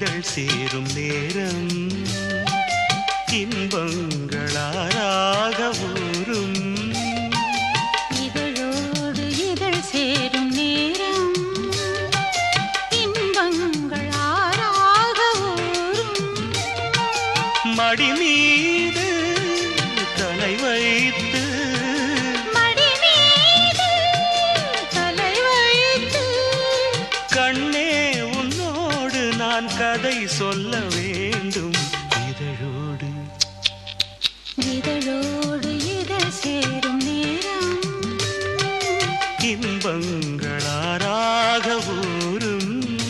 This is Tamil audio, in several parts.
இதழ் சேரும் நேரம் இன்பங்களாராக ஊரும் இதழோடு இதழ் சேரும் நேரம் இன்பங்கள் ஆறாக ஊறும் மடி மீது தலை வைத்து மடி மீது தலை வைத்து கண்ணே உன்னோடு நான் கதை சொல்ல வேண்டும் இதழோடு இதழோடு இதழ் சேரும் நேரம் இன்பங்களாராக ஊரும்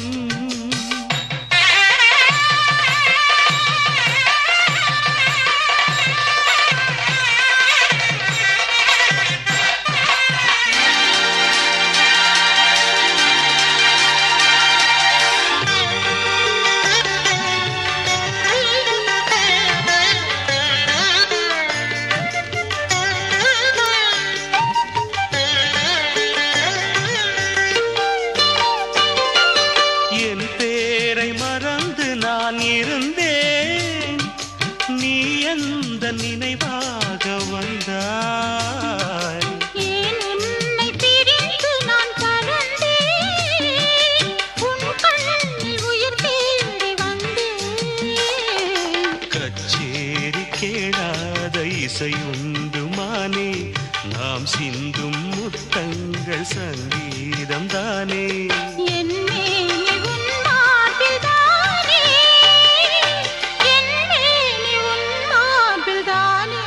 என் பேரை மறந்து நான் இருந்தேன் நீ எந்த நினைவாக வந்தாய் ஏன் உன்னை பிரிந்து நான் பறந்தேன் உன் கண்ணில் உயிர் தேடி வந்தேன் கச்சேரி கேளாத இசையுண்டுமானே நாம் சிந்தும் முத்தங்கள் சங்கீதம் தானே என் மேனி உன் மார்பில்தானே என் மேனி உன் மார்பில்தானே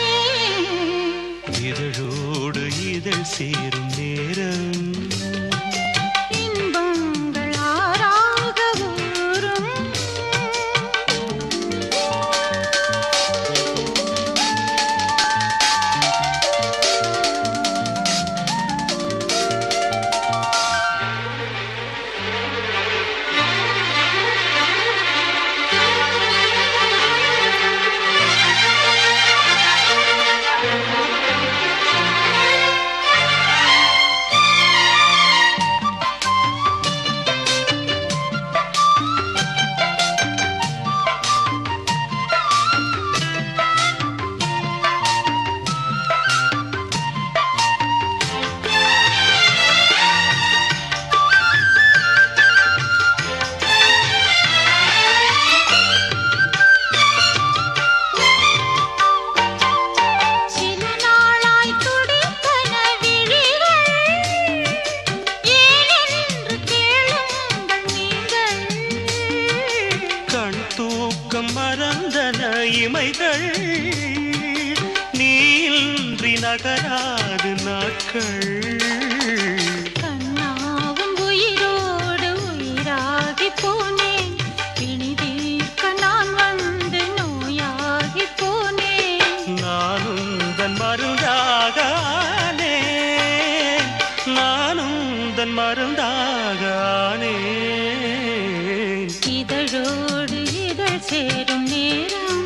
இதழோடு இதழ் சேரும் நேரம் இன்பங்கள் ஆறாக ஊறும் சில நாளாய் துடித்தன விழிகள் ஏனென்று கேளுங்கள் நீங்கள் கண் தூக்கம் மறந்தன இமைகள் நீன்றி நகராது நாட்கள் கண்ணாவும் உயிரோடு உயிராகி போனேன் பிணி தீர்க்க நான் வந்து நோயாகி போனேன் நானும் தன் மருந்தாகானே நானும் தன் மருந்தாகானே இதழோடு இதழ் சேரும் நேரம்